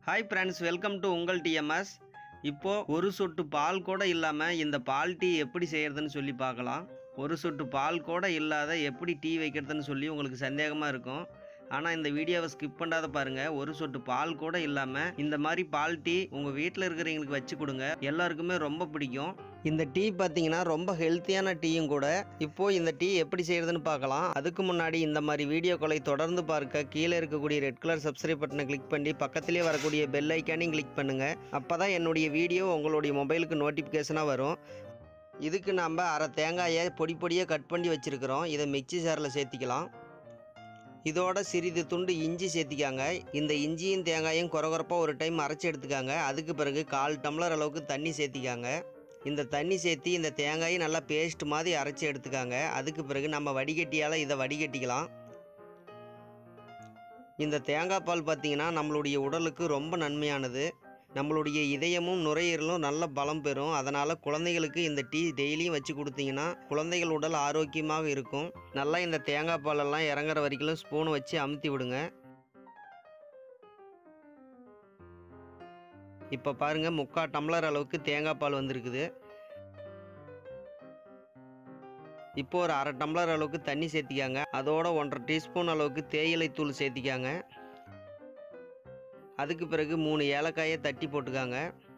hi friends welcome to உங்கள் TMS இப்போது ஒரு சொட்டு பால் கூட இல்லாமல் இந்த பால் டீ எப்படி செய்கிறதுன்னு சொல்லி பார்க்கலாம் ஒரு சொட்டு பால் கூட இல்லாத எப்படி டீ வைக்கிறதுன்னு சொல்லி உங்களுக்கு சந்தேகமாக இருக்கும் ஆனால் இந்த வீடியோவை ஸ்கிப் பண்ணாத பாருங்கள் ஒரு சொட்டு பால் கூட இல்லாமல் இந்த மாதிரி பால் டீ உங்கள் வீட்டில் இருக்கிறவங்களுக்கு வச்சு கொடுங்க எல்லாருக்குமே ரொம்ப பிடிக்கும் இந்த டீ பார்த்தீங்கன்னா ரொம்ப ஹெல்த்தியான டீயும் கூட இப்போது இந்த டீ எப்படி செய்கிறதுன்னு பார்க்கலாம் அதுக்கு முன்னாடி இந்த மாதிரி வீடியோக்களை தொடர்ந்து பார்க்க கீழே இருக்கக்கூடிய ரெட் கலர் சப்ஸ்கிரைப் பட்டனை கிளிக் பண்ணி பக்கத்திலே வரக்கூடிய பெல் ஐக்கானையும் கிளிக் பண்ணுங்கள் அப்போ தான் என்னுடைய வீடியோ உங்களுடைய மொபைலுக்கு நோட்டிஃபிகேஷனாக வரும் இதுக்கு நம்ம அரை தேங்காயை பொடி பொடியாக கட் பண்ணி வச்சுருக்கிறோம் இதை மிக்சி ஜாரில் சேர்த்திக்கலாம் இதோட சிறிது துண்டு இஞ்சி சேர்த்திக்காங்க இந்த இஞ்சியும் தேங்காயும் குறகுறப்பாக ஒரு டைம் அரைச்சி எடுத்துக்காங்க அதுக்கு பிறகு கால் டம்ளர் அளவுக்கு தண்ணி சேர்த்திக்காங்க இந்த தண்ணி சேர்த்தி இந்த தேங்காயை நல்லா பேஸ்ட் மாதிரி அரைச்சி எடுத்துக்காங்க அதுக்கு பிறகு நம்ம வடிகட்டியால் இதை வடிகட்டிக்கலாம் இந்த தேங்காய் பால் பார்த்திங்கன்னா நம்மளுடைய உடலுக்கு ரொம்ப நன்மையானது நம்மளுடைய இதயமும் நுரையீரலும் நல்ல பலம் பெறும் அதனால் குழந்தைகளுக்கு இந்த டீ டெய்லியும் வச்சு கொடுத்தீங்கன்னா குழந்தைகள் உடல் ஆரோக்கியமாக இருக்கும் நல்லா இந்த தேங்காய் பாலெல்லாம் இறங்குற வரைக்கும் ஸ்பூன் வச்சு அமுத்தி விடுங்க இப்போ பாருங்கள் முக்கால் டம்ளர் அளவுக்கு தேங்காய் பால் வந்திருக்குது இப்போ ஒரு அரை டம்ளர் அளவுக்கு தண்ணி சேர்த்திக்காங்க அதோட ஒன்றரை டீஸ்பூன் அளவுக்கு தேயிலை தூள் சேர்த்திக்காங்க அதுக்கு பிறகு மூணு ஏலக்காயை தட்டி போட்டுக்காங்க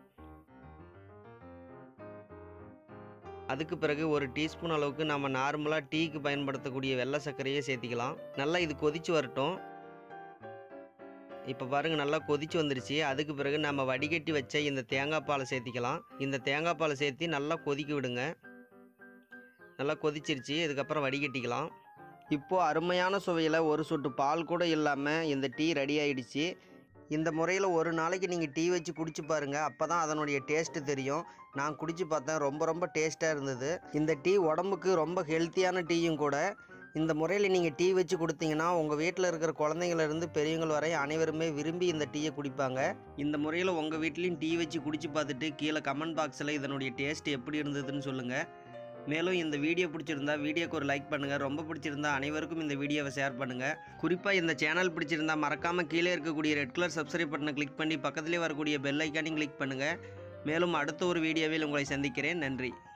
அதுக்கு பிறகு ஒரு டீஸ்பூன் அளவுக்கு நம்ம நார்மலாக டீக்கு பயன்படுத்தக்கூடிய வெள்ளை சர்க்கரையை சேர்த்திக்கலாம் நல்லா இது கொதிச்சு வரட்டும் இப்போ பாருங்கள் நல்லா கொதிச்சு வந்துருச்சு அதுக்கு பிறகு நம்ம வடிகட்டி வச்ச இந்த தேங்காய் பாலை சேர்த்திக்கலாம் இந்த தேங்காய் பாலை சேர்த்தி நல்லா கொதிக்க விடுங்க நல்லா கொதிச்சிருச்சு இதுக்கப்புறம் வடிகட்டிக்கலாம் இப்போது அருமையான சுவையில் ஒரு சொட்டு பால் கூட இல்லாமல் இந்த டீ ரெடி ஆயிடுச்சு இந்த முறையில் ஒரு நாளைக்கு நீங்கள் டீ வச்சு குடிச்சு பாருங்கள் அப்போ தான் அதனுடைய டேஸ்ட்டு தெரியும் நான் குடிச்சு பார்த்தேன் ரொம்ப ரொம்ப டேஸ்ட்டாக இருந்தது இந்த டீ உடம்புக்கு ரொம்ப ஹெல்த்தியான டீயும் கூட இந்த முறையில் நீங்கள் டீ வச்சு கொடுத்தீங்கன்னா உங்கள் வீட்டில் இருக்கிற குழந்தைங்கள்லேருந்து பெரியவங்கள் வரை அனைவருமே விரும்பி இந்த டீயை குடிப்பாங்க இந்த முறையில் உங்கள் வீட்லேயும் டீ வச்சு குடிச்சு பார்த்துட்டு கீழே கமெண்ட் பாக்ஸில் இதனுடைய டேஸ்ட் எப்படி இருந்ததுன்னு சொல்லுங்கள் மேலும் இந்த வீடியோ பிடிச்சிருந்தா வீடியோக்கு ஒரு லைக் பண்ணுங்கள் ரொம்ப பிடிச்சிருந்தா அனைவருக்கும் இந்த வீடியோவை ஷேர் பண்ணுங்கள் குறிப்பாக இந்த சேனல் பிடிச்சிருந்தா மறக்காமல் கீழே இருக்கக்கூடிய ரெட் கலர் சப்ஸ்கிரைப் பட்டனை கிளிக் பண்ணி பக்கத்திலே வரக்கூடிய பெல் ஐக்கானையும் கிளிக் பண்ணுங்கள் மேலும் அடுத்த ஒரு வீடியோவில் உங்களை சந்திக்கிறேன் நன்றி